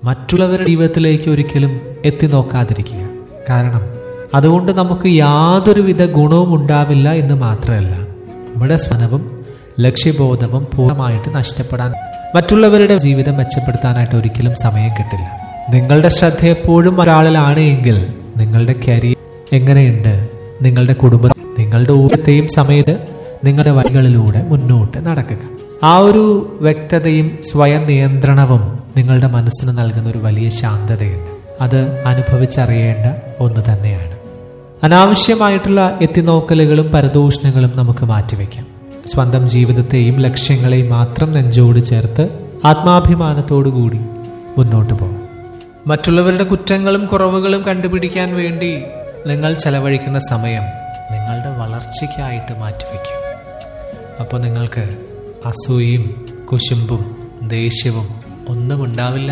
മറ്റുള്ളവരുടെ ജീവിതത്തിലേക്ക് ഒരിക്കലും എത്തി നോക്കാതിരിക്കുക കാരണം അതുകൊണ്ട് നമുക്ക് യാതൊരുവിധ ഗുണവും ഉണ്ടാവില്ല എന്ന് മാത്രമല്ല നമ്മുടെ സ്വനവും ലക്ഷ്യബോധവും പൂർണ്ണമായിട്ട് നഷ്ടപ്പെടാൻ മറ്റുള്ളവരുടെ ജീവിതം മെച്ചപ്പെടുത്താനായിട്ട് ഒരിക്കലും സമയം കിട്ടില്ല നിങ്ങളുടെ ശ്രദ്ധ എപ്പോഴും ഒരാളിലാണ് എങ്കിൽ നിങ്ങളുടെ കരിയർ എങ്ങനെയുണ്ട് നിങ്ങളുടെ കുടുംബം നിങ്ങളുടെ ഊഴത്തെയും സമയത്ത് നിങ്ങളുടെ വഴികളിലൂടെ മുന്നോട്ട് നടക്കുക ആ ഒരു വ്യക്തതയും സ്വയം നിയന്ത്രണവും നിങ്ങളുടെ മനസ്സിന് നൽകുന്ന ഒരു വലിയ ശാന്തതയുണ്ട് അത് അനുഭവിച്ചറിയേണ്ട ഒന്ന് തന്നെയാണ് അനാവശ്യമായിട്ടുള്ള എത്തിനോക്കലുകളും പരദൂഷണങ്ങളും നമുക്ക് മാറ്റിവെക്കാം സ്വന്തം ജീവിതത്തെയും ലക്ഷ്യങ്ങളെയും മാത്രം നെഞ്ചോട് ചേർത്ത് ആത്മാഭിമാനത്തോടു കൂടി മുന്നോട്ട് പോകും മറ്റുള്ളവരുടെ കുറ്റങ്ങളും കുറവുകളും കണ്ടുപിടിക്കാൻ വേണ്ടി നിങ്ങൾ ചെലവഴിക്കുന്ന സമയം നിങ്ങളുടെ വളർച്ചയ്ക്കായിട്ട് മാറ്റിവെക്കും അപ്പോൾ നിങ്ങൾക്ക് അസൂയയും കുശുമ്പും ദേഷ്യവും ഒന്നും ഉണ്ടാവില്ല